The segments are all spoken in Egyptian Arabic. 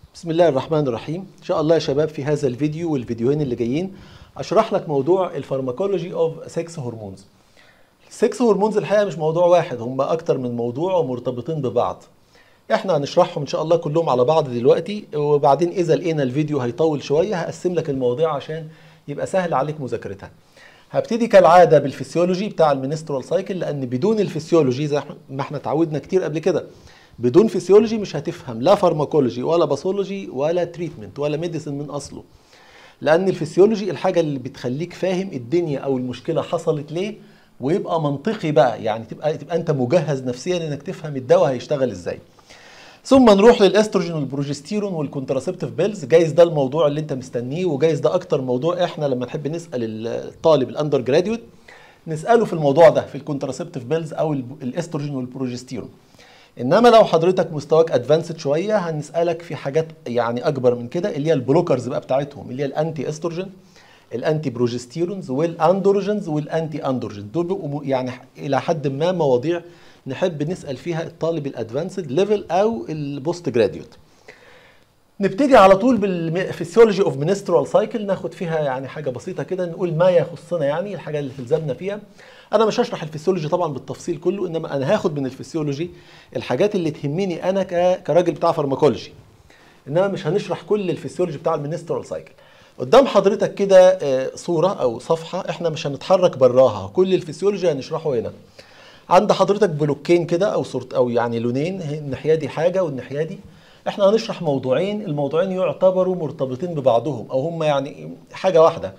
بسم الله الرحمن الرحيم ان شاء الله يا شباب في هذا الفيديو والفيديوهين اللي جايين اشرح لك موضوع الفارماكولوجي اوف 6 هرمونز 6 هرمونز الحقيقه مش موضوع واحد هم اكتر من موضوع ومرتبطين ببعض احنا هنشرحهم ان شاء الله كلهم على بعض دلوقتي وبعدين اذا لقينا الفيديو هيطول شويه هقسم لك المواضيع عشان يبقى سهل عليك مذاكرتها هبتدي كالعاده بالفسيولوجي بتاع المينسترال سايكل لان بدون الفسيولوجي زي ما احنا اتعودنا كتير قبل كده بدون فسيولوجي مش هتفهم لا فارماكولوجي ولا باثولوجي ولا تريتمنت ولا ميديسن من اصله لان الفسيولوجي الحاجه اللي بتخليك فاهم الدنيا او المشكله حصلت ليه ويبقى منطقي بقى يعني تبقى تبقى انت مجهز نفسيا انك تفهم الدواء هيشتغل ازاي ثم نروح للاستروجين والبروجستيرون والكونتراسبتيف بيلز جايز ده الموضوع اللي انت مستنيه وجايز ده اكتر موضوع احنا لما نحب نسال الطالب الاندر جراديوت نساله في الموضوع ده في الكونتراسبتيف بيلز او الاستروجين والبروجستيرون انما لو حضرتك مستواك ادفانسد شويه هنسالك في حاجات يعني اكبر من كده اللي هي البلوكرز بقى بتاعتهم اللي هي الانتي استروجين الانتي بروجستيرونز والاندروجينز والانتي اندروجين دول بيبقوا يعني الى حد ما مواضيع نحب نسال فيها الطالب الادفانسد ليفل او البوست جراديوت نبتدي على طول بالفسيولوجي اوف منسترال سايكل ناخد فيها يعني حاجه بسيطه كده نقول ما يخصنا يعني الحاجه اللي تلزمنا فيها انا مش هشرح الفسيولوجي طبعا بالتفصيل كله انما انا هاخد من الفسيولوجي الحاجات اللي تهمني انا كراجل بتاع فارماكولوجي انما مش هنشرح كل الفسيولوجي بتاع المنسترال سايكل قدام حضرتك كده صوره او صفحه احنا مش هنتحرك براها كل الفسيولوجي هنشرحه هنا عند حضرتك بلوكين كده او صورت او يعني لونين الناحيه دي حاجه والناحيه دي احنا هنشرح موضوعين الموضوعين يعتبروا مرتبطين ببعضهم او هم يعني حاجه واحده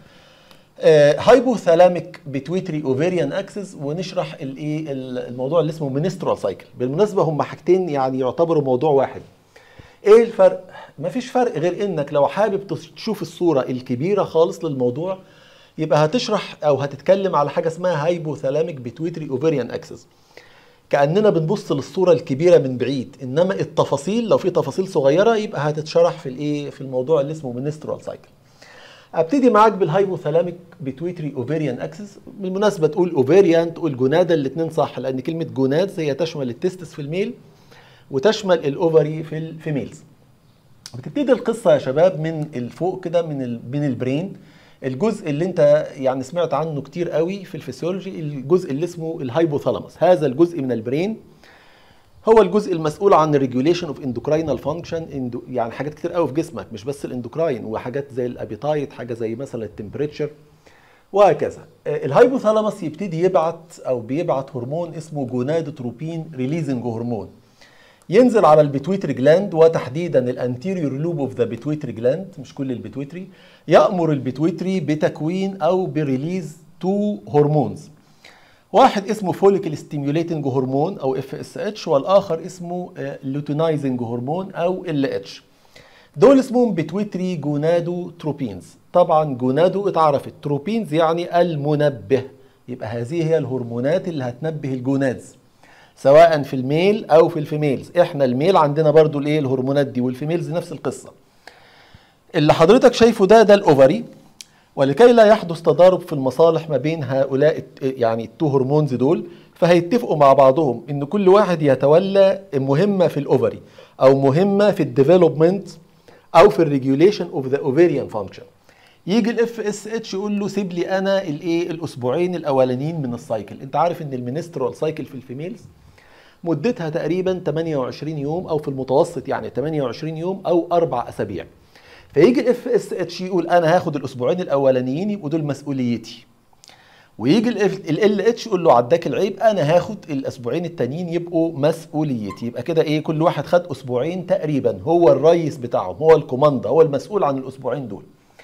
هايبوثالاميك بيتويتري اوفيريان اكسس ونشرح الايه الموضوع اللي اسمه منسترال سايكل بالمناسبه هم حاجتين يعني يعتبروا موضوع واحد ايه الفرق مفيش فرق غير انك لو حابب تشوف الصوره الكبيره خالص للموضوع يبقى هتشرح او هتتكلم على حاجه اسمها هايبوثالاميك بيتويتري اوفيريان اكسس كاننا بنبص للصوره الكبيره من بعيد انما التفاصيل لو في تفاصيل صغيره يبقى هتتشرح في الايه في الموضوع اللي اسمه منسترال سايكل ابتدي معاك بالهايبوثالاميك بيتويتري اوفيريان اكسس بالمناسبه تقول اوفيريان تقول جونادا الاثنين صح لان كلمه جونادز هي تشمل التستس في الميل وتشمل الاوفري في الفيميلز بتبتدي القصه يا شباب من الفوق كده من ال من البرين الجزء اللي انت يعني سمعت عنه كتير قوي في الفسيولوجي الجزء اللي اسمه الهايبوثالاموس هذا الجزء من البرين هو الجزء المسؤول عن الريجوليشن اوف اندوكراينال فانكشن يعني حاجات كتير قوي في جسمك مش بس الاندوكراين وحاجات زي الابيتايت حاجه زي مثلا التمبريتشر وهكذا الهايبوثالاموس يبتدي يبعت او بيبعت هرمون اسمه جونادوتروبين ريليزنج هرمون ينزل على البيتويتري جلاند وتحديدا الانتيريور لوب اوف ذا بيتويتري جلاند مش كل البيتويتري يامر البيتويتري بتكوين او بريليز تو هرمونز واحد اسمه فوليكل ستيميوليتنج هرمون او اف اس اتش والاخر اسمه لوتينايزنج هرمون او ال اتش دول اسمهم بيتويتري جونادو تروبينز طبعا جونادو اتعرفت تروبينز يعني المنبه يبقى هذه هي الهرمونات اللي هتنبه الجونادز سواء في الميل او في الفيميلز احنا الميل عندنا برضو الايه الهرمونات دي والفيميلز نفس القصه اللي حضرتك شايفه ده ده الاوفري ولكي لا يحدث تضارب في المصالح ما بين هؤلاء يعني التو هرمونز دول فهيتفقوا مع بعضهم ان كل واحد يتولى مهمه في الاوفري او مهمه في الديفلوبمنت او في الريجوليشن اوف ذا اوفيريان فانكشن يجي الاف اس اتش يقول له سيب لي انا الايه الاسبوعين الاولانيين من السايكل انت عارف ان المينسترال سايكل في الفيميلز مدتها تقريبا 28 يوم او في المتوسط يعني 28 يوم او اربع اسابيع فيجي الاف اس اتش يقول انا هاخد الاسبوعين الاولانيين يبقوا دول مسؤوليتي ويجي ال اتش يقول له عداك العيب انا هاخد الاسبوعين التانيين يبقوا مسؤوليتي يبقى كده ايه كل واحد خد اسبوعين تقريبا هو الرئيس بتاعهم هو الكوماندا هو المسؤول عن الاسبوعين دول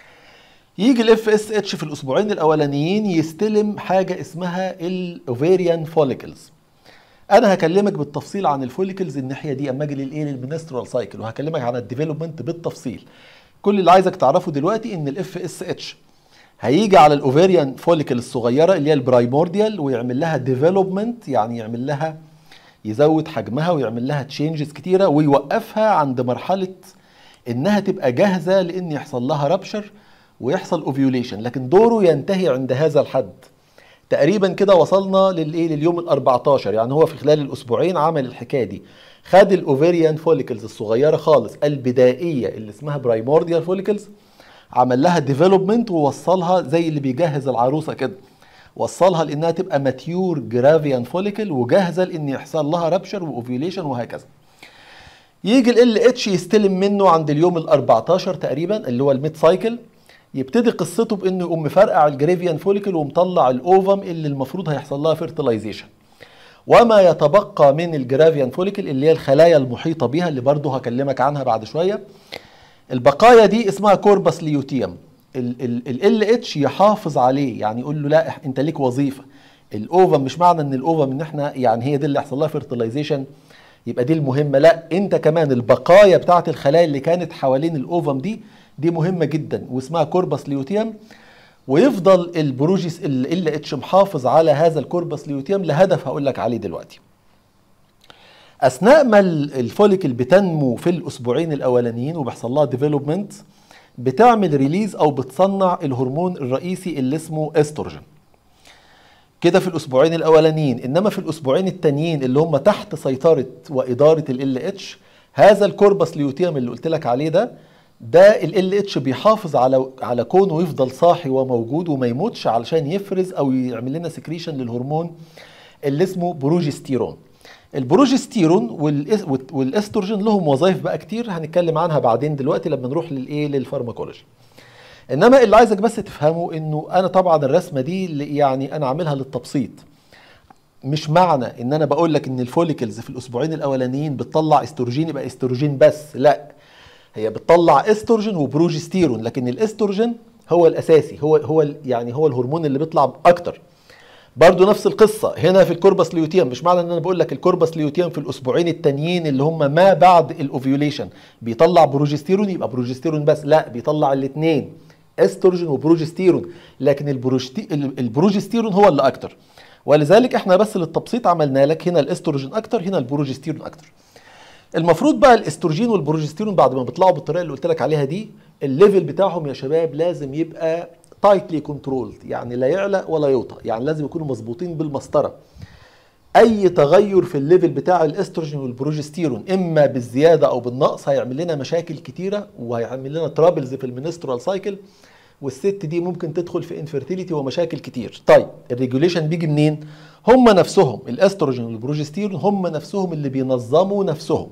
يجي الاف اس اتش في الاسبوعين الاولانيين يستلم حاجه اسمها الاوفيريان فوليكلز انا هكلمك بالتفصيل عن الفوليكلز الناحيه دي اما اجي للايه للمنسترال سايكل وهكلمك عن الديفلوبمنت بالتفصيل كل اللي عايزك تعرفه دلوقتي ان الاف اس اتش هيجي على الاوفيريان فوليكل الصغيره اللي هي البرايمورديال ويعمل لها ديفلوبمنت يعني يعمل لها يزود حجمها ويعمل لها تشينجز كتيره ويوقفها عند مرحله انها تبقى جاهزه لان يحصل لها رابشر ويحصل اوفيوليشن لكن دوره ينتهي عند هذا الحد تقريبا كده وصلنا للايه لليوم ال 14 يعني هو في خلال الاسبوعين عمل الحكايه دي خد الاوفيريان فوليكلز الصغيره خالص البدائيه اللي اسمها برايمورديال فوليكلز عمل لها ديفلوبمنت ووصلها زي اللي بيجهز العروسه كده وصلها لانها تبقى ماتيور جرافيان فوليكل وجاهزه لان يحصل لها رابشر واوفيوليشن وهكذا يجي ال اتش يستلم منه عند اليوم ال 14 تقريبا اللي هو الميد سايكل يبتدي قصته بانه يقوم مفرقع الجريفيان فوليكل ومطلع الاوفم اللي المفروض هيحصل لها فيرتلايزيشن وما يتبقى من الجرافيان فوليكل اللي هي الخلايا المحيطه بها اللي برضه هكلمك عنها بعد شويه البقايا دي اسمها كوربس ليوتيوم ال اتش يحافظ عليه يعني يقول له لا انت ليك وظيفه الاوفم مش معنى ان الاوفم ان احنا يعني هي دي اللي يحصل لها فيرتلايزيشن يبقى دي المهمه لا انت كمان البقايا بتاعه الخلايا اللي كانت حوالين الاوفم دي دي مهمه جدا واسمها كوربس ليوتيوم ويفضل البروجيس ال اتش محافظ على هذا الكوربس ليوتيوم لهدف هقول لك عليه دلوقتي اثناء ما الفوليكل بتنمو في الاسبوعين الاولانيين وبيحصل لها ديفلوبمنت بتعمل ريليز او بتصنع الهرمون الرئيسي اللي اسمه استروجين كده في الاسبوعين الاولانيين انما في الاسبوعين التانيين اللي هم تحت سيطره واداره ال اتش هذا الكوربس ليوتيوم اللي قلت لك عليه ده ده ال اتش بيحافظ على على كونه يفضل صاحي وموجود وما يموتش علشان يفرز او يعمل لنا سكريشن للهرمون اللي اسمه بروجستيرون البروجستيرون والاستروجين لهم وظائف بقى كتير هنتكلم عنها بعدين دلوقتي لما نروح للايه للفارماكولوجي انما اللي عايزك بس تفهمه انه انا طبعا الرسمه دي يعني انا عاملها للتبسيط مش معنى ان انا بقول لك ان الفوليكلز في الاسبوعين الاولانيين بتطلع استروجين يبقى استروجين بس لا هي بتطلع استروجين وبروجستيرون لكن الاستروجين هو الاساسي هو هو يعني هو الهرمون اللي بيطلع اكتر برضو نفس القصة هنا في الكوربس ليوتيوم مش معنى ان انا بقول لك الكوربس ليوتيوم في الاسبوعين التانيين اللي هم ما بعد الاوفيوليشن بيطلع بروجستيرون يبقى بروجستيرون بس لا بيطلع الاثنين استروجين وبروجستيرون لكن البروجستيرون هو اللي اكتر ولذلك احنا بس للتبسيط عملنا لك هنا الاستروجين اكتر هنا البروجستيرون اكتر المفروض بقى الاستروجين والبروجستيرون بعد ما بيطلعوا بالطريقه اللي قلت لك عليها دي الليفل بتاعهم يا شباب لازم يبقى تايتلي كنترولد يعني لا يعلى ولا يوطى يعني لازم يكونوا مظبوطين بالمسطره اي تغير في الليفل بتاع الاستروجين والبروجستيرون اما بالزياده او بالنقص هيعمل لنا مشاكل كتيره وهيعمل لنا ترابلز في المينسترال سايكل والست دي ممكن تدخل في انفيرتيليتي ومشاكل كتير طيب الريجوليشن بيجي منين هم نفسهم الاستروجين والبروجستيرون هم نفسهم اللي بينظموا نفسهم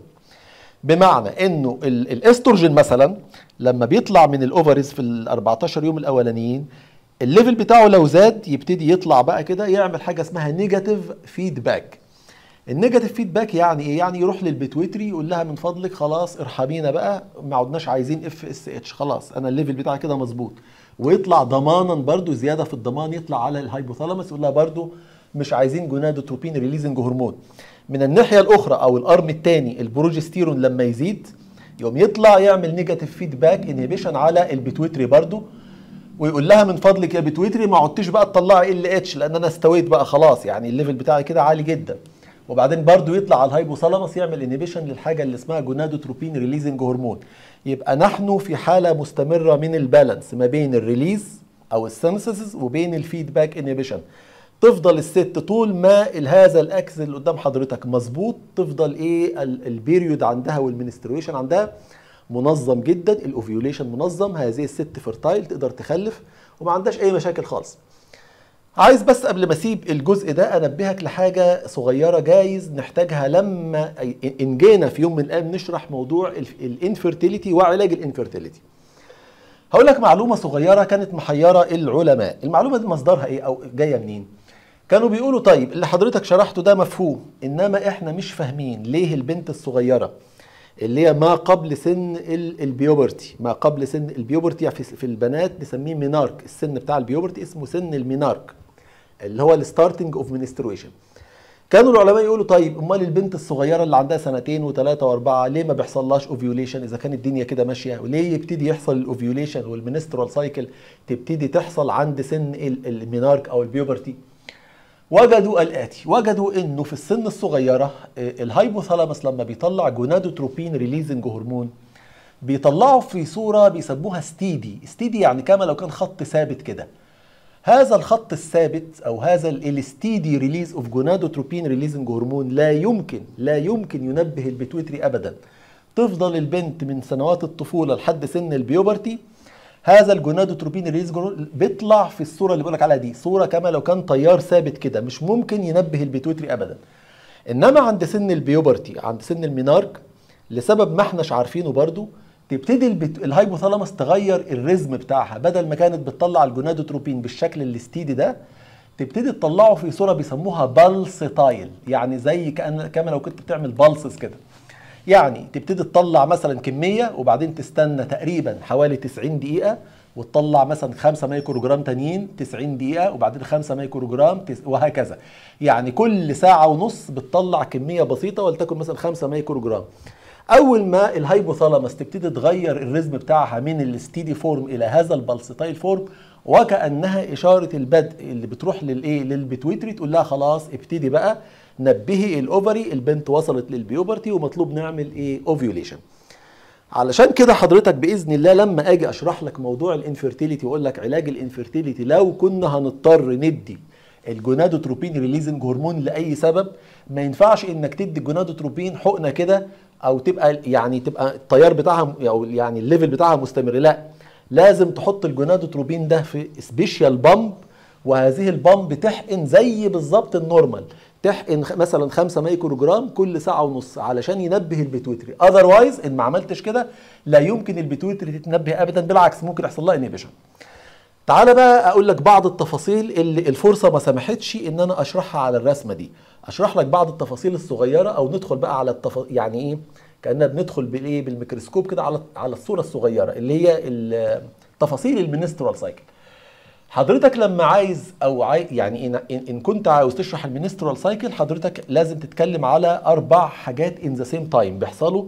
بمعنى انه الاستروجين مثلا لما بيطلع من الاوفرز في ال 14 يوم الاولانيين الليفل بتاعه لو زاد يبتدي يطلع بقى كده يعمل حاجه اسمها نيجاتيف فيدباك النيجاتيف فيدباك يعني ايه يعني يروح للبيتويتري يقول لها من فضلك خلاص ارحمينا بقى ما عدناش عايزين اف اس اتش خلاص انا الليفل بتاعي كده مظبوط ويطلع ضمانا برضو زياده في الضمان يطلع على الهايبوثالاموس يقول لها برضو مش عايزين جونادوتروبين ريليزنج هرمون من الناحيه الاخرى او الارم الثاني البروجستيرون لما يزيد يقوم يطلع يعمل نيجاتيف فيدباك انهبيشن على البيتويتري برضو ويقول لها من فضلك يا بيتويتري ما عدتش بقى تطلعي ال اتش لان انا استويت بقى خلاص يعني الليفل بتاعي كده عالي جدا وبعدين برضو يطلع على الهايبوثالاموس يعمل انهبيشن للحاجه اللي اسمها جونادوتروبين ريليزنج هرمون يبقى نحن في حاله مستمره من البالانس ما بين الريليز او السينثيسيس وبين الفيدباك انهبيشن تفضل الست طول ما هذا الاكس اللي قدام حضرتك مظبوط تفضل ايه البيريود عندها والمنسترويشن عندها منظم جدا الاوفيوليشن منظم هذه الست فيرتايل تقدر تخلف وما عندهاش اي مشاكل خالص عايز بس قبل ما اسيب الجزء ده انبهك لحاجه صغيره جايز نحتاجها لما ان جينا في يوم من الايام نشرح موضوع الانفيرتيليتي وعلاج الانفيرتيليتي هقول لك معلومه صغيره كانت محيره العلماء المعلومه دي مصدرها ايه او جايه منين كانوا بيقولوا طيب اللي حضرتك شرحته ده مفهوم انما احنا مش فاهمين ليه البنت الصغيره اللي هي ما قبل سن البيوبرتي ما قبل سن البيوبرتي في البنات نسميه مينارك السن بتاع البيوبرتي اسمه سن المينارك اللي هو الستارتنج اوف منسترويشن كانوا العلماء يقولوا طيب امال البنت الصغيره اللي عندها سنتين وثلاثه واربعه ليه ما بيحصلهاش اوفيوليشن اذا كانت الدنيا كده ماشيه وليه يبتدي يحصل الاوفيوليشن والمنسترال سايكل تبتدي تحصل عند سن المينارك او البيوبرتي وجدوا الاتي وجدوا انه في السن الصغيره الهايبوثالاموس لما بيطلع جونادوتروبين ريليزنج هرمون بيطلعه في صوره بيسموها ستيدي ستيدي يعني كما لو كان خط ثابت كده هذا الخط الثابت او هذا الستيدي ريليز اوف جونادوتروبين ريليزنج هرمون لا يمكن لا يمكن ينبه البيتويتري ابدا تفضل البنت من سنوات الطفوله لحد سن البيوبرتي هذا الجونادوتروبين ريليز هرمون بيطلع في الصوره اللي بقولك عليها دي صوره كما لو كان تيار ثابت كده مش ممكن ينبه البيتويتري ابدا انما عند سن البيوبرتي عند سن المينارك لسبب ما احناش عارفينه برضو تبتدي البت... الهايبوثالاموس تغير الريزم بتاعها بدل ما كانت بتطلع الجونادوتروبين بالشكل الاستيدي ده تبتدي تطلعه في صوره بيسموها بالسيتايل يعني زي كأن كما لو كنت بتعمل بالسز كده يعني تبتدي تطلع مثلا كميه وبعدين تستنى تقريبا حوالي 90 دقيقه وتطلع مثلا 5 مايكرو جرام تانيين 90 دقيقه وبعدين 5 مايكرو جرام وهكذا يعني كل ساعه ونص بتطلع كميه بسيطه ولتكن مثلا 5 مايكرو جرام اول ما الهايبوثالاموس تبتدي تغير الريزم بتاعها من الستيدي فورم الى هذا البلسيتايل فورم وكانها اشاره البدء اللي بتروح للايه للبيتويتري تقول لها خلاص ابتدي بقى نبهي الاوفري البنت وصلت للبيوبرتي ومطلوب نعمل ايه اوفيوليشن علشان كده حضرتك باذن الله لما اجي اشرح لك موضوع الانفيرتيليتي واقول لك علاج الانفيرتيليتي لو كنا هنضطر ندي الجونادوتروبين ريليزنج هرمون لاي سبب ما ينفعش انك تدي الجونادوتروبين حقنه كده او تبقى يعني تبقى التيار بتاعها او يعني الليفل بتاعها مستمر لا لازم تحط الجونادوتروبين ده في سبيشال بامب وهذه البامب تحقن زي بالظبط النورمال تحقن مثلا 5 مايكرو جرام كل ساعه ونص علشان ينبه البيتويتري اذروايز ان ما عملتش كده لا يمكن البيتويتري تتنبه ابدا بالعكس ممكن يحصل لها انيبيشن تعالى بقى اقول لك بعض التفاصيل اللي الفرصه ما سمحتش ان انا اشرحها على الرسمه دي اشرح لك بعض التفاصيل الصغيره او ندخل بقى على التف... يعني ايه كاننا بندخل بالايه بالميكروسكوب كده على على الصوره الصغيره اللي هي تفاصيل المينسترال سايكل حضرتك لما عايز او عاي... يعني إن, ان كنت عاوز تشرح المينسترال سايكل حضرتك لازم تتكلم على اربع حاجات ان ذا سيم تايم بيحصلوا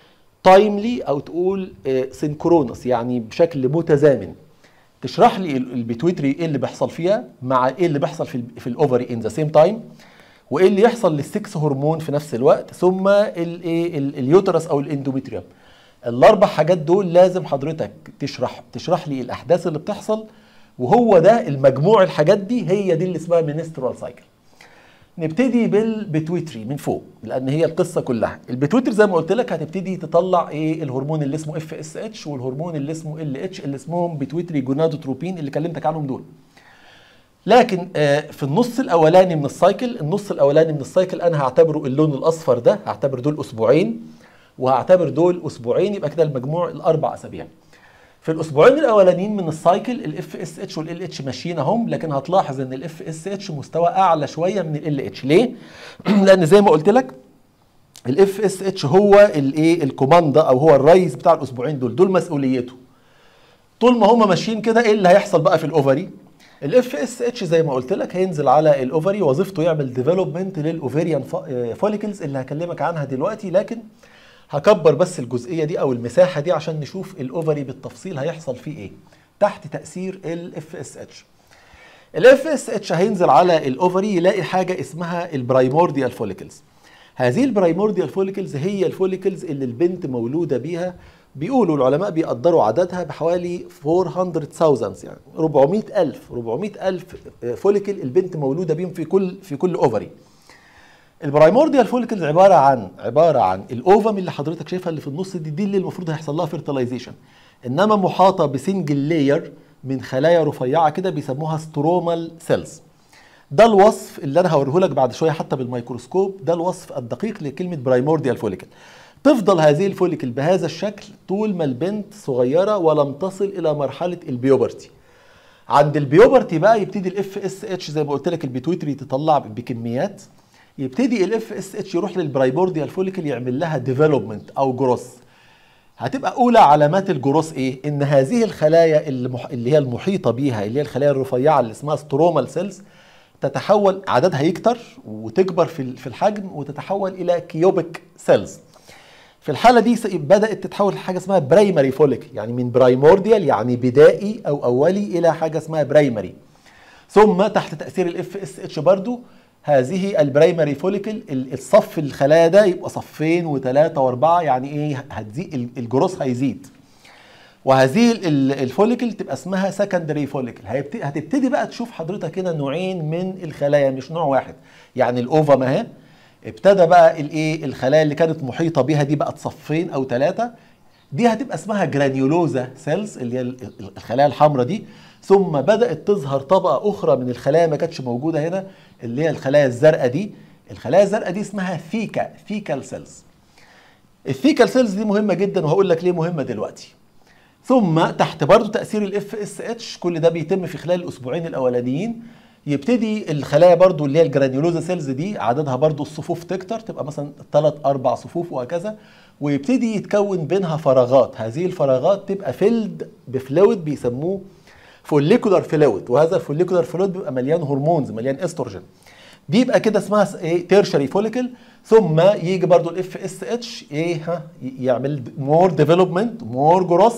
تايملي او تقول سينكرونس يعني بشكل متزامن تشرح لي البيتويتري ايه اللي بيحصل فيها مع ايه اللي بيحصل في, في الاوفري ان ذا سيم تايم وايه اللي يحصل للسكس هرمون في نفس الوقت ثم الايه اليوترس او الاندوميتريوم الاربع حاجات دول لازم حضرتك تشرح تشرح لي الاحداث اللي بتحصل وهو ده المجموع الحاجات دي هي دي اللي اسمها منسترال سايكل نبتدي بالبيتويتري من فوق لان هي القصه كلها البيتويتري زي ما قلت لك هتبتدي تطلع ايه الهرمون اللي اسمه اف اس اتش والهرمون اللي اسمه ال اتش اللي اسمهم بيتويتري جونادوتروبين اللي كلمتك عنهم دول لكن في النص الاولاني من السايكل النص الاولاني من السايكل انا هعتبره اللون الاصفر ده هعتبر دول اسبوعين وهعتبر دول اسبوعين يبقى كده المجموع الاربع اسابيع في الاسبوعين الاولانيين من السايكل الاف اس اتش والال اتش ماشيين اهم لكن هتلاحظ ان الاف اس اتش مستوى اعلى شويه من ال اتش ليه لان زي ما قلت لك الاف اس اتش هو الايه الكوماندا او هو الرئيس بتاع الاسبوعين دول دول مسؤوليته طول ما هم ماشيين كده ايه اللي هيحصل بقى في الاوفري الاف اس اتش زي ما قلت لك هينزل على الاوفري وظيفته يعمل ديفلوبمنت للاوفريان فوليكلز اللي هكلمك عنها دلوقتي لكن هكبر بس الجزئيه دي او المساحه دي عشان نشوف الاوفري بالتفصيل هيحصل فيه ايه تحت تاثير الاف اس اتش الاف اس اتش هينزل على الاوفري يلاقي حاجه اسمها البرايمورديال فوليكلز هذه البرايمورديال فوليكلز هي الفوليكلز اللي البنت مولوده بيها بيقولوا العلماء بيقدروا عددها بحوالي 400,000 يعني 400,000 400,000 فوليكل البنت مولوده بيهم في كل في كل اوفري البرايمورديال فوليكلز عباره عن عباره عن الاوفم اللي حضرتك شايفها اللي في النص دي دي اللي المفروض هيحصل لها فيرتلايزيشن انما محاطه بسنجل لاير من خلايا رفيعه كده بيسموها سترومال سيلز ده الوصف اللي انا هوريه لك بعد شويه حتى بالميكروسكوب ده الوصف الدقيق لكلمه برايمورديال فوليكل تفضل هذه الفوليكل بهذا الشكل طول ما البنت صغيره ولم تصل الى مرحله البيوبرتي عند البيوبرتي بقى يبتدي الاف اس اتش زي ما قلت لك البيتويتري تطلع بكميات يبتدي الاف اس اتش يروح للبرايمورديال فوليكل يعمل لها ديفلوبمنت او جروس هتبقى اولى علامات الجروس ايه ان هذه الخلايا المح... اللي هي المحيطه بيها اللي هي الخلايا الرفيعه اللي اسمها سترومال سيلز تتحول عددها يكتر وتكبر في في الحجم وتتحول الى كيوبيك سيلز في الحاله دي بدات تتحول لحاجه اسمها برايمري فوليك يعني من برايمورديال يعني بدائي او اولي الى حاجه اسمها برايمري ثم تحت تاثير الاف اس اتش برضو هذه البرايمري فوليكل الصف الخلايا ده يبقى صفين وثلاثه واربعه يعني ايه هتزيد الجروس هيزيد وهذه ال- الفوليكل تبقى اسمها سكندري فوليكل هتبتدي بقى تشوف حضرتك هنا نوعين من الخلايا مش نوع واحد يعني الاوفم اهي ابتدى بقى الايه الخلايا اللي كانت محيطه بيها دي بقت صفين او ثلاثه دي هتبقى اسمها جرانيولوزا سيلز اللي هي ال- ال- الخلايا الحمراء دي ثم بدات تظهر طبقه اخرى من الخلايا ما كانتش موجوده هنا اللي هي الخلايا الزرقاء دي الخلايا الزرقاء دي اسمها ثيكا ثيكال سيلز الثيكال سيلز دي مهمه جدا وهقول لك ليه مهمه دلوقتي ثم تحت برضو تاثير الاف اس اتش كل ده بيتم في خلال الاسبوعين الاولانيين يبتدي الخلايا برضو اللي هي الجرانيولوزا سيلز دي عددها برضو الصفوف تكتر تبقى مثلا ثلاث اربع صفوف وهكذا ويبتدي يتكون بينها فراغات هذه الفراغات تبقى فيلد بفلويد بيسموه فوليكولار فلويد وهذا الفوليكولار فلويد بيبقى مليان هرمونز مليان استروجين بيبقى كده اسمها س- ايه تيرشري فوليكل ثم يجي برضو الاف اس اتش ايه ها ي- يعمل مور ديفلوبمنت مور جروس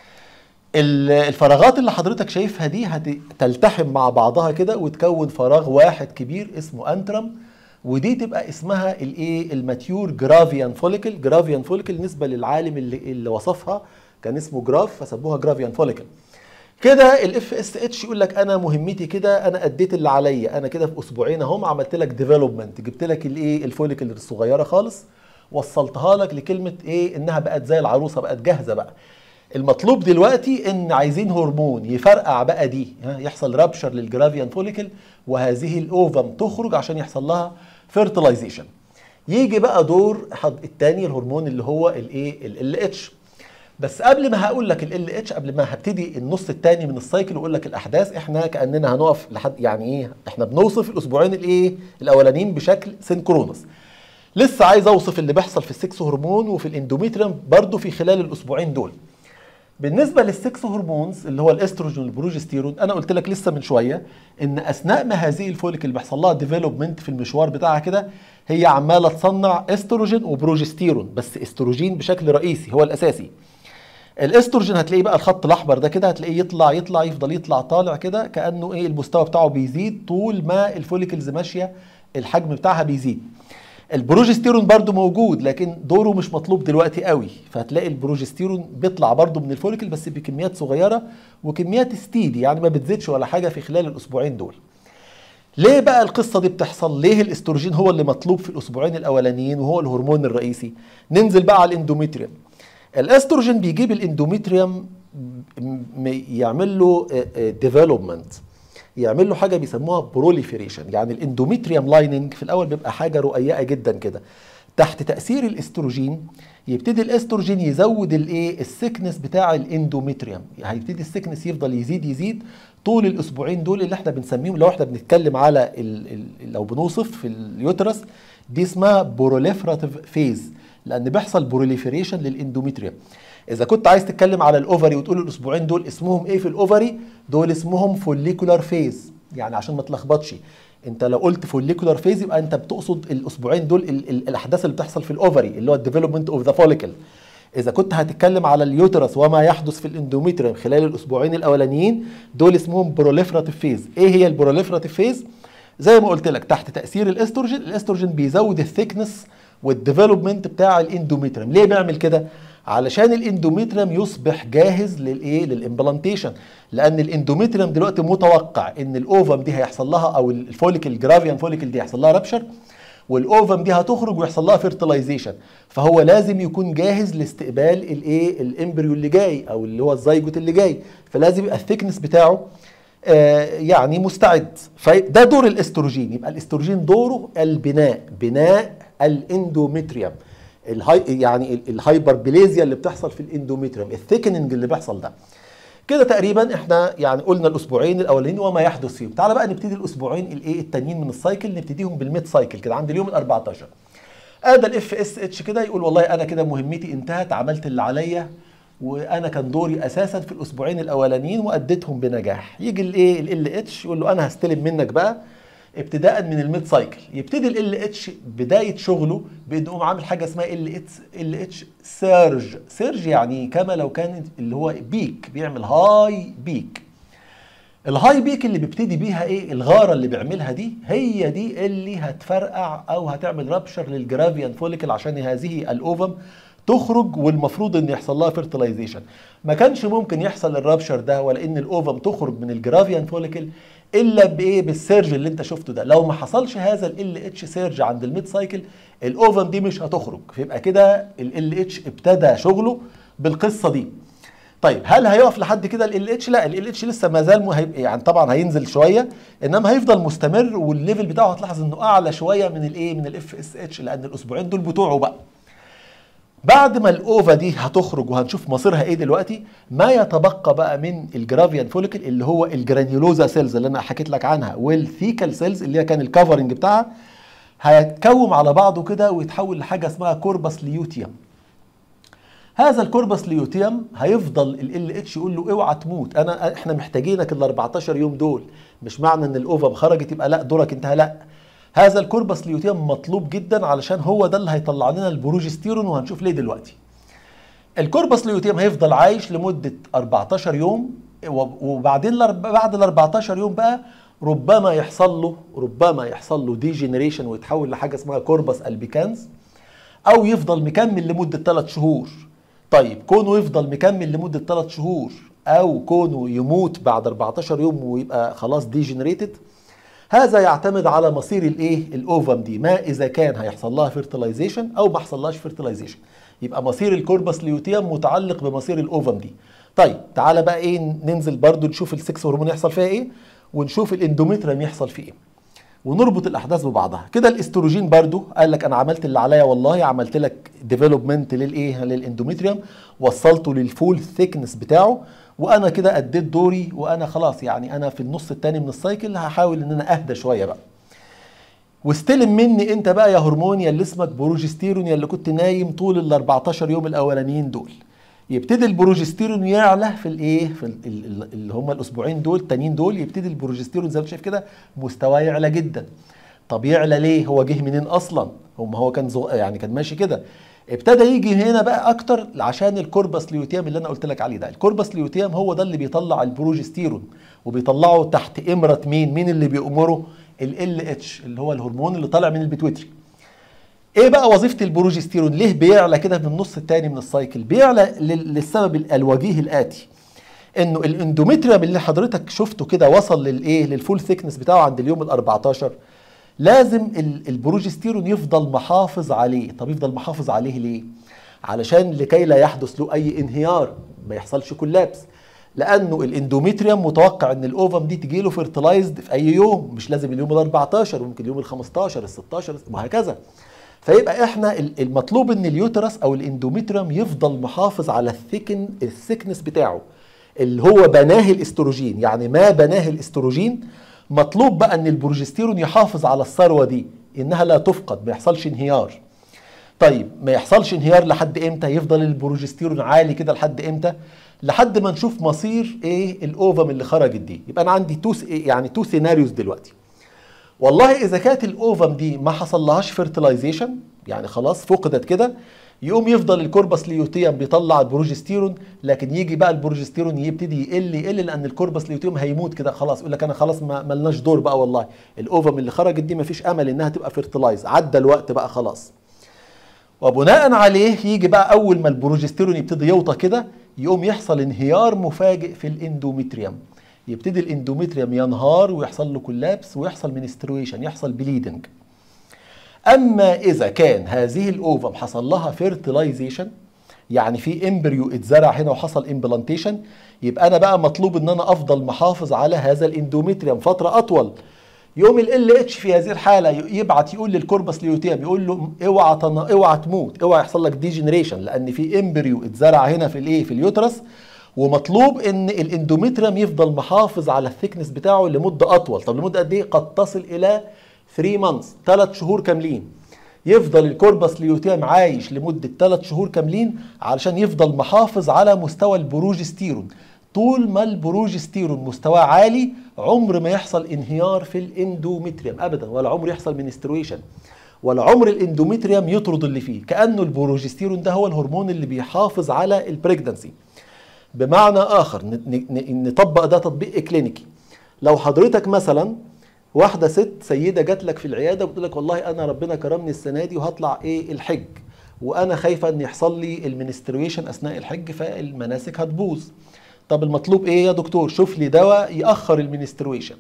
ال- الفراغات اللي حضرتك شايفها دي هتلتحم مع بعضها كده وتكون فراغ واحد كبير اسمه انترم ودي تبقى اسمها الايه الماتيور جرافيان فوليكل جرافيان فوليكل نسبه للعالم اللي, اللي وصفها كان اسمه جراف فسموها جرافيان فوليكل كده الاف اس اتش يقول لك انا مهمتي كده انا اديت اللي عليا انا كده في اسبوعين اهم عملت لك ديفلوبمنت جبت لك الايه الفوليكل الصغيره خالص وصلتها لك لكلمه ايه انها بقت زي العروسه بقت جاهزه بقى المطلوب دلوقتي ان عايزين هرمون يفرقع بقى دي ها، يحصل رابشر للجرافيان فوليكل وهذه الاوفم تخرج عشان يحصل لها فيرتلايزيشن يجي بقى دور حض- التاني الهرمون اللي هو الايه ال اتش بس قبل ما هقول لك ال اتش قبل ما هبتدي النص الثاني من السايكل واقول لك الاحداث احنا كاننا هنقف لحد يعني ايه احنا بنوصف الاسبوعين الايه الاولانيين بشكل سينكرونس لسه عايز اوصف اللي بيحصل في السكس هرمون وفي الاندوميتريوم برضو في خلال الاسبوعين دول بالنسبه للسكس هرمونز اللي هو الاستروجين والبروجستيرون انا قلت لك لسه من شويه ان اثناء ما هذه الفوليكل بيحصل لها ديفلوبمنت في المشوار بتاعها كده هي عماله تصنع استروجين وبروجستيرون بس استروجين بشكل رئيسي هو الاساسي الاستروجين هتلاقيه بقى الخط الاحمر ده كده هتلاقيه يطلع يطلع يفضل يطلع طالع كده كانه ايه المستوى بتاعه بيزيد طول ما الفوليكلز ماشيه الحجم بتاعها بيزيد البروجستيرون برضو موجود لكن دوره مش مطلوب دلوقتي قوي فهتلاقي البروجستيرون بيطلع برضو من الفوليكل بس بكميات صغيره وكميات ستيدي يعني ما بتزيدش ولا حاجه في خلال الاسبوعين دول ليه بقى القصه دي بتحصل ليه الاستروجين هو اللي مطلوب في الاسبوعين الاولانيين وهو الهرمون الرئيسي ننزل بقى على الاندوميتريوم الاستروجين بيجيب الاندوميتريوم م- يعمل له ديفلوبمنت يعمل له حاجه بيسموها بروليفيريشن يعني الاندوميتريوم لايننج في الاول بيبقى حاجه رقيقه جدا كده تحت تاثير الاستروجين يبتدي الاستروجين يزود الايه السكنس بتاع الاندوميتريوم هيبتدي السكنس يفضل يزيد يزيد طول الاسبوعين دول اللي احنا بنسميهم لو احنا بنتكلم على ال ال لو بنوصف في اليوترس دي اسمها بروليفراتيف فيز لان بيحصل بروليفريشن للاندوميتريوم اذا كنت عايز تتكلم على الاوفري وتقول الاسبوعين دول اسمهم ايه في الاوفري دول اسمهم فوليكولار فيز يعني عشان ما تلخبطش انت لو قلت فوليكولار فيز يبقى انت بتقصد الاسبوعين دول ال ال الاحداث اللي بتحصل في الاوفري اللي هو الديفلوبمنت اوف ذا فوليكل اذا كنت هتتكلم على اليوترس وما يحدث في الاندوميتريوم خلال الاسبوعين الاولانيين دول اسمهم بروليفراتيف فيز ايه هي البروليفراتيف فيز زي ما قلت لك تحت تاثير الاستروجين الاستروجين بيزود الثيكنس والديفلوبمنت بتاع الاندوميتريوم ليه بيعمل كده علشان الاندوميتريوم يصبح جاهز للايه للامبلانتيشن لان الاندوميتريوم دلوقتي متوقع ان الاوفم دي هيحصل لها او الفوليكل جرافيان فوليكل دي هيحصل لها رابشر والاوفم دي هتخرج ويحصل لها فيرتلايزيشن فهو لازم يكون جاهز لاستقبال الايه الامبريو اللي جاي او اللي هو الزيجوت اللي جاي فلازم يبقى الثيكنس بتاعه آه يعني مستعد فده دور الاستروجين يبقى الاستروجين دوره البناء بناء الاندوميتريوم الهاي يعني ال- الهايبربليزيا اللي بتحصل في الاندوميتريوم الثيكننج اللي بيحصل ده كده تقريبا احنا يعني قلنا الاسبوعين الاولانيين وما يحدث فيهم تعال بقى نبتدي الاسبوعين الايه التانيين من السايكل نبتديهم بالميد سايكل كده عند اليوم ال 14 ادى الاف اس اتش كده يقول والله انا كده مهمتي انتهت عملت اللي عليا وانا كان دوري اساسا في الاسبوعين الاولانيين واديتهم بنجاح يجي الايه ال اتش يقول له انا هستلم منك بقى ابتداء من الميد سايكل يبتدي ال اتش بدايه شغله بانه يقوم عامل حاجه اسمها ال اتش ال اتش سيرج سيرج يعني كما لو كان اللي هو بيك بيعمل هاي بيك الهاي بيك اللي بيبتدي بيها ايه الغاره اللي بيعملها دي هي دي اللي هتفرقع او هتعمل رابشر للجرافيان فوليكل عشان هذه الاوفم تخرج والمفروض ان يحصل لها فيرتلايزيشن ما كانش ممكن يحصل الرابشر ده ولا ان الاوفم تخرج من الجرافيان فوليكل الا بايه بالسيرج اللي انت شفته ده لو ما حصلش هذا ال اتش سيرج عند الميد سايكل الاوفم دي مش هتخرج فيبقى كده ال اتش ابتدى شغله بالقصه دي طيب هل هيقف لحد كده ال اتش لا ال اتش لسه ما زال مهي... يعني طبعا هينزل شويه انما هيفضل مستمر والليفل بتاعه هتلاحظ انه اعلى شويه من الايه من الاف اس اتش لان الاسبوعين دول بتوعه بقى بعد ما الاوفا دي هتخرج وهنشوف مصيرها ايه دلوقتي ما يتبقى بقى من الجرافيان فوليكل اللي هو الجرانيولوزا سيلز اللي انا حكيت لك عنها والثيكال سيلز اللي هي كان الكفرنج بتاعها هيتكوم على بعضه كده ويتحول لحاجه اسمها كوربس ليوتيوم هذا الكوربس ليوتيوم هيفضل ال اتش يقول له اوعى تموت انا احنا محتاجينك ال 14 يوم دول مش معنى ان الاوفا خرجت يبقى لا دورك انتهى لا هذا الكوربس ليوتيوم مطلوب جدا علشان هو ده اللي هيطلع لنا البروجستيرون وهنشوف ليه دلوقتي الكوربس ليوتيوم هيفضل عايش لمده 14 يوم وبعدين بعد ال 14 يوم بقى ربما يحصل له ربما يحصل له ديجنريشن ويتحول لحاجه اسمها كوربس البيكانز او يفضل مكمل لمده 3 شهور طيب كونه يفضل مكمل لمده 3 شهور او كونه يموت بعد 14 يوم ويبقى خلاص ديجنريتد هذا يعتمد على مصير الايه الاوفم دي ما اذا كان هيحصل لها فيرتلايزيشن او ما حصلهاش فيرتلايزيشن يبقى مصير الكوربس ليوتيوم متعلق بمصير الاوفم دي طيب تعالى بقى ايه ننزل برضو نشوف السكس هرمون يحصل فيها ايه ونشوف الاندوميتريم يحصل فيه ايه ونربط الاحداث ببعضها كده الاستروجين برضو قال لك انا عملت اللي عليا والله عملت لك ديفلوبمنت للايه للاندوميتريوم وصلته للفول ثيكنس بتاعه وانا كده اديت دوري وانا خلاص يعني انا في النص الثاني من السايكل هحاول ان انا اهدى شويه بقى واستلم مني انت بقى يا هرمون يا اللي اسمك بروجستيرون يا اللي كنت نايم طول ال 14 يوم الاولانيين دول يبتدي البروجستيرون يعلى في الايه في اللي هم الاسبوعين دول التانيين دول يبتدي البروجستيرون زي ما انت شايف كده مستواه يعلى جدا طب يعلى ليه هو جه منين اصلا هم هو كان زو يعني كان ماشي كده ابتدى يجي هنا بقى اكتر عشان الكوربس ليوتيام اللي انا قلت لك عليه ده الكوربس ليوتيام هو ده اللي بيطلع البروجستيرون وبيطلعه تحت امره مين مين اللي بيأمره ال اتش اللي هو الهرمون اللي طالع من البيتويتري ايه بقى وظيفه البروجستيرون ليه بيعلى كده في النص الثاني من السايكل بيعلى للسبب الوجيه الاتي انه الاندوميتريوم اللي حضرتك شفته كده وصل للايه للفول ثيكنس بتاعه عند اليوم ال14 لازم البروجستيرون يفضل محافظ عليه طب يفضل محافظ عليه ليه علشان لكي لا يحدث له اي انهيار ما يحصلش كولابس لانه الاندوميتريوم متوقع ان الاوفم دي تجي له فيرتلايزد في اي يوم مش لازم اليوم ال14 ممكن اليوم ال15 ال16 وهكذا فيبقى احنا المطلوب ان اليوترس او الاندوميتريوم يفضل محافظ على الثيكن الثيكنس بتاعه اللي هو بناه الاستروجين يعني ما بناه الاستروجين مطلوب بقى ان البروجستيرون يحافظ على الثروه دي انها لا تفقد ما يحصلش انهيار طيب ما يحصلش انهيار لحد امتى يفضل البروجستيرون عالي كده لحد امتى لحد ما نشوف مصير ايه الاوفم اللي خرجت دي يبقى انا عندي تو يعني تو سيناريوز دلوقتي والله اذا كانت الاوفم دي ما حصلهاش فيرتلايزيشن يعني خلاص فقدت كده يقوم يفضل الكوربس ليوتيوم بيطلع البروجستيرون لكن يجي بقى البروجستيرون يبتدي يقل يقل لان الكوربس ليوتيوم هيموت كده خلاص يقول لك انا خلاص ما ملناش دور بقى والله الاوفم اللي خرجت دي ما فيش امل انها تبقى فيرتلايز عدى الوقت بقى خلاص وبناء عليه يجي بقى اول ما البروجستيرون يبتدي يوطى كده يقوم يحصل انهيار مفاجئ في الاندوميتريوم يبتدي الاندوميتريوم ينهار ويحصل له كولابس ويحصل منسترويشن يحصل بليدنج اما اذا كان هذه الاوفم حصل لها فيرتلايزيشن يعني في امبريو اتزرع هنا وحصل امبلانتيشن يبقى انا بقى مطلوب ان انا افضل محافظ على هذا الاندوميتريوم فتره اطول يوم ال اتش في هذه الحاله يبعت يقول للكوربس ليوتيم يقول له اوعى تن... اوعى تموت اوعى يحصل لك ديجنريشن لان في امبريو اتزرع هنا في الايه في اليوترس ومطلوب ان الاندوميتريوم يفضل محافظ على الثيكنس بتاعه لمده اطول طب لمده قد ايه قد تصل الى 3 مانثs 3 شهور كاملين يفضل الكوربس ليوتيم عايش لمدة 3 شهور كاملين علشان يفضل محافظ على مستوى البروجستيرون طول ما البروجستيرون مستواه عالي عمر ما يحصل انهيار في الاندوميتريوم ابدا ولا عمر يحصل منسترويشن ولا عمر الاندوميتريوم يطرد اللي فيه كانه البروجستيرون ده هو الهرمون اللي بيحافظ على البريجنسي بمعنى اخر نطبق ده تطبيق كلينيكي لو حضرتك مثلا واحده ست سيده جات لك في العياده وبتقول لك والله انا ربنا كرمني السنه دي وهطلع ايه الحج وانا خايفه ان يحصل لي المنسترويشن اثناء الحج فالمناسك هتبوظ طب المطلوب ايه يا دكتور شوف لي دواء ياخر المنسترويشن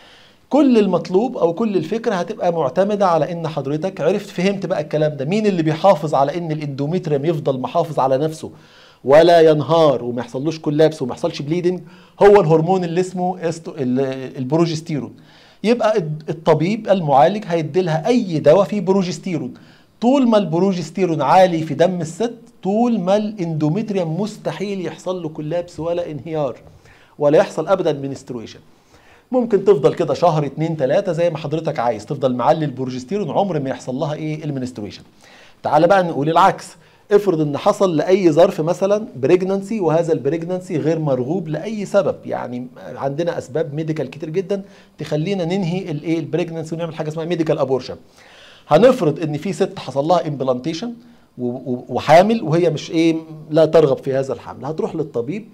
كل المطلوب او كل الفكره هتبقى معتمده على ان حضرتك عرفت فهمت بقى الكلام ده مين اللي بيحافظ على ان الاندوميتريم يفضل محافظ على نفسه ولا ينهار وما يحصلوش كولابس وما يحصلش بليدنج هو الهرمون اللي اسمه البروجستيرون يبقى الطبيب المعالج هيدي لها اي دواء فيه بروجستيرون طول ما البروجستيرون عالي في دم الست طول ما الاندوميتريوم مستحيل يحصل له كولابس ولا انهيار ولا يحصل ابدا منسترويشن ممكن تفضل كده شهر اتنين تلاتة زي ما حضرتك عايز تفضل معلي البروجستيرون عمر ما يحصل لها ايه المنسترويشن تعال بقى نقول العكس افرض ان حصل لاي ظرف مثلا بريجنانسي وهذا البريجنانسي غير مرغوب لاي سبب يعني عندنا اسباب ميديكال كتير جدا تخلينا ننهي الايه البريجنانسي ونعمل حاجه اسمها ميديكال ابورشن هنفرض ان في ست حصل لها امبلانتيشن وحامل وهي مش ايه لا ترغب في هذا الحمل هتروح للطبيب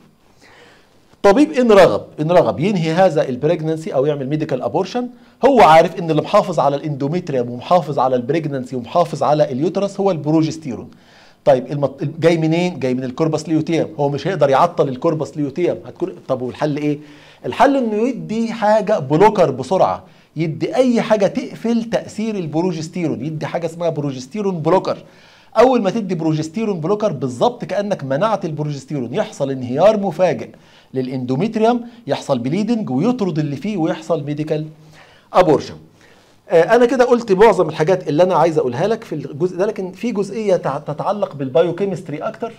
طبيب ان رغب ان رغب ينهي هذا البريجنانسي او يعمل ميديكال ابورشن هو عارف ان اللي محافظ على الاندوميتريوم ومحافظ على البريجنانسي ومحافظ على اليوترس هو البروجستيرون طيب المط... جاي منين جاي من الكوربس ليوتيم هو مش هيقدر يعطل الكوربس ليوتيم هتكون طب والحل ايه الحل انه يدي حاجه بلوكر بسرعه يدي اي حاجه تقفل تاثير البروجستيرون يدي حاجه اسمها بروجستيرون بلوكر اول ما تدي بروجستيرون بلوكر بالظبط كانك منعت البروجستيرون يحصل انهيار مفاجئ للاندوميتريوم يحصل بليدنج ويطرد اللي فيه ويحصل ميديكال ابورشن انا كده قلت معظم الحاجات اللي انا عايز اقولها لك في الجزء ده لكن في جزئيه تتعلق بالبايوكيمستري اكتر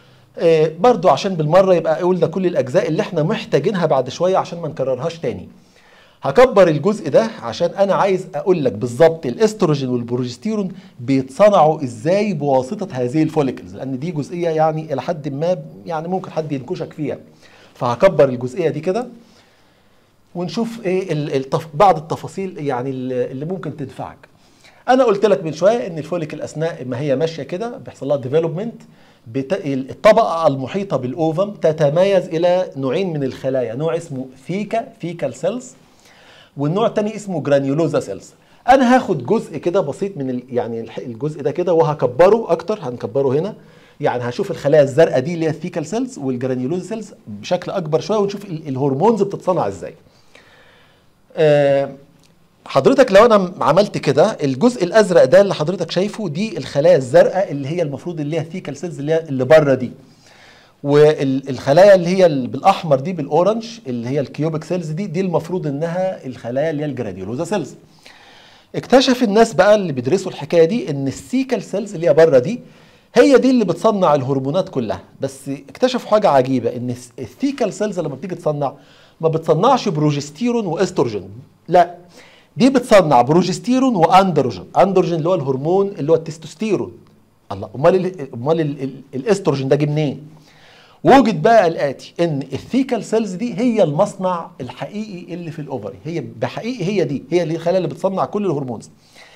برضو عشان بالمره يبقى قلنا كل الاجزاء اللي احنا محتاجينها بعد شويه عشان ما نكررهاش تاني هكبر الجزء ده عشان انا عايز اقول لك بالظبط الاستروجين والبروجستيرون بيتصنعوا ازاي بواسطه هذه الفوليكلز لان دي جزئيه يعني الى حد ما يعني ممكن حد ينكشك فيها فهكبر الجزئيه دي كده ونشوف ايه التف... بعض التفاصيل يعني اللي ممكن تنفعك انا قلت لك من شويه ان الفوليكل اثناء ما هي ماشيه كده بيحصل لها ديفلوبمنت بت... الطبقه المحيطه بالاوفم تتميز الى نوعين من الخلايا نوع اسمه فيكا فيكال سيلز والنوع الثاني اسمه جرانيولوزا سيلز انا هاخد جزء كده بسيط من ال... يعني الجزء ده كده وهكبره اكتر هنكبره هنا يعني هشوف الخلايا الزرقاء دي اللي هي الثيكال سيلز والجرانيولوزا سيلز بشكل اكبر شويه ونشوف الهرمونز بتتصنع ازاي حضرتك لو انا عملت كده الجزء الازرق ده اللي حضرتك شايفه دي الخلايا الزرقاء اللي هي المفروض اللي هي ثيكال سيلز اللي هي اللي بره دي والخلايا اللي هي بالاحمر دي بالاورنج اللي هي الكيوبيك سيلز دي دي المفروض انها الخلايا اللي هي الجرانيولوزا سيلز اكتشف الناس بقى اللي بيدرسوا الحكايه دي ان السيكال سيلز اللي هي بره دي هي دي اللي بتصنع الهرمونات كلها بس اكتشفوا حاجه عجيبه ان الثيكال سيلز لما بتيجي تصنع ما بتصنعش بروجستيرون واستروجين لا دي بتصنع بروجستيرون واندروجين اندروجين اللي هو الهرمون اللي هو التستوستيرون الله امال امال الاستروجين ده جه منين وجد بقى الاتي ان الثيكال سيلز دي هي المصنع الحقيقي اللي في الاوفري هي بحقيقي هي دي هي اللي الخلايا اللي بتصنع كل الهرمونز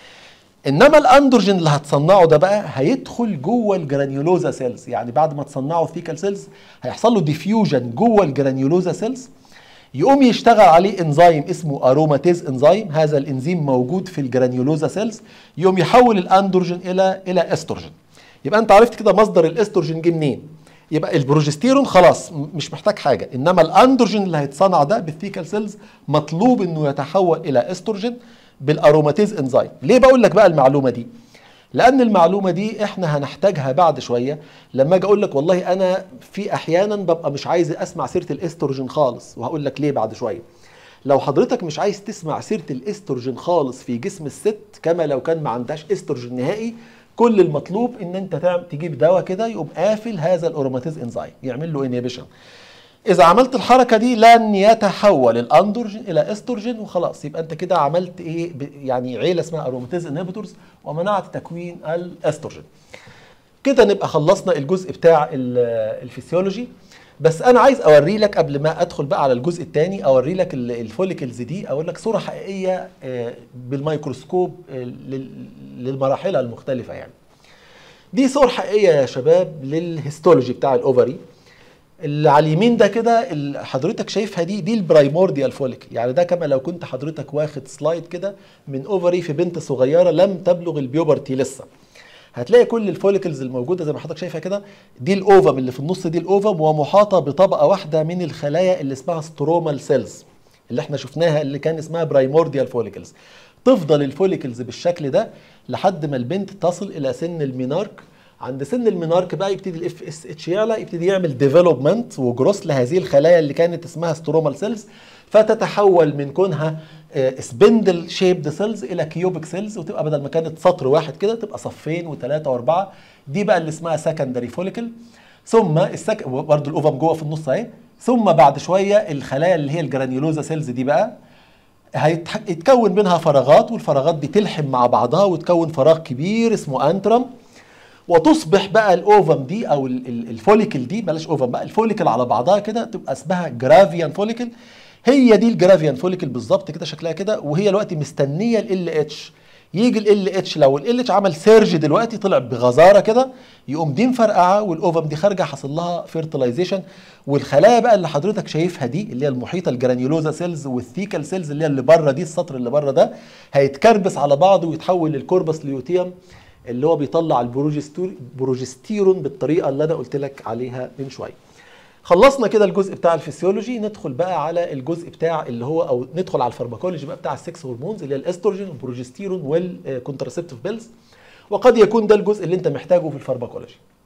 انما الاندروجين اللي هتصنعه ده بقى هيدخل جوه الجرانيولوزا سيلز يعني بعد ما تصنعوا الثيكال سيلز هيحصل له ديفيوجن جوه الجرانيولوزا سيلز يقوم يشتغل عليه انزيم اسمه اروماتيز انزيم هذا الانزيم موجود في الجرانيولوزا سيلز يقوم يحول الاندروجين الى الى استروجين يبقى انت عرفت كده مصدر الاستروجين جه منين يبقى البروجستيرون خلاص مش محتاج حاجه انما الاندروجين اللي هيتصنع ده بالثيكال سيلز مطلوب انه يتحول الى استروجين بالاروماتيز انزيم ليه بقول لك بقى المعلومه دي لان المعلومه دي احنا هنحتاجها بعد شويه لما اجي اقول لك والله انا في احيانا ببقى مش عايز اسمع سيره الاستروجين خالص وهقول لك ليه بعد شويه لو حضرتك مش عايز تسمع سيره الاستروجين خالص في جسم الست كما لو كان ما عندهاش استروجين نهائي كل المطلوب ان انت تعمل تجيب دواء كده يقوم قافل هذا الاروماتيز انزيم يعمل له انيبيشن اذا عملت الحركه دي لن يتحول الاندروجين الى استروجين وخلاص يبقى انت كده عملت ايه يعني عيله اسمها اروماتيز انهبيتورز ومنعت تكوين الاستروجين كده نبقى خلصنا الجزء بتاع الفسيولوجي بس انا عايز اوري لك قبل ما ادخل بقى على الجزء الثاني اوري لك الفوليكلز دي اقول لك صوره حقيقيه بالميكروسكوب للمراحل المختلفه يعني دي صور حقيقيه يا شباب للهيستولوجي بتاع الاوفري اللي على اليمين ده كده اللي حضرتك شايفها دي دي البرايمورديال فوليك يعني ده كما لو كنت حضرتك واخد سلايد كده من اوفري في بنت صغيره لم تبلغ البيوبرتي لسه هتلاقي كل الفوليكلز الموجوده زي ما حضرتك شايفها كده دي الاوفم اللي في النص دي الاوفم ومحاطه بطبقه واحده من الخلايا اللي اسمها سترومال سيلز اللي احنا شفناها اللي كان اسمها برايمورديال فوليكلز تفضل الفوليكلز بالشكل ده لحد ما البنت تصل الى سن المينارك عند سن المينارك بقى يبتدي الاف اس اتش يعلى يبتدي يعمل ديفلوبمنت وجروس لهذه الخلايا اللي كانت اسمها سترومال سيلز فتتحول من كونها سبندل شيبد سيلز الى كيوبيك سيلز وتبقى بدل ما كانت سطر واحد كده تبقى صفين وثلاثه واربعه دي بقى اللي اسمها سكندري فوليكل ثم السك... برضه الاوفم جوه في النص اهي ثم بعد شويه الخلايا اللي هي الجرانيولوزا سيلز دي بقى هيتكون منها فراغات والفراغات دي تلحم مع بعضها وتكون فراغ كبير اسمه انترم وتصبح بقى الاوفم دي او الفوليكل دي بلاش اوفم بقى الفوليكل على بعضها كده تبقى اسمها جرافيان فوليكل هي دي الجرافيان فوليكل بالظبط كده شكلها كده وهي دلوقتي مستنيه ال اتش يجي ال اتش لو ال اتش عمل سيرج دلوقتي طلع بغزاره كده يقوم دي مفرقعه والاوفم دي خارجه حصل لها فيرتلايزيشن والخلايا بقى اللي حضرتك شايفها دي اللي هي المحيطه الجرانيولوزا سيلز والثيكال سيلز اللي هي اللي بره دي السطر اللي بره ده هيتكربس على بعضه ويتحول للكوربس ليوتيوم اللي هو بيطلع البروجستيرون بالطريقه اللي انا قلت لك عليها من شويه خلصنا كده الجزء بتاع الفسيولوجي ندخل بقى على الجزء بتاع اللي هو او ندخل على الفارماكولوجي بقى بتاع السكس هرمونز اللي هي الاستروجين والبروجستيرون والكونتراسبتيف بيلز وقد يكون ده الجزء اللي انت محتاجه في الفارماكولوجي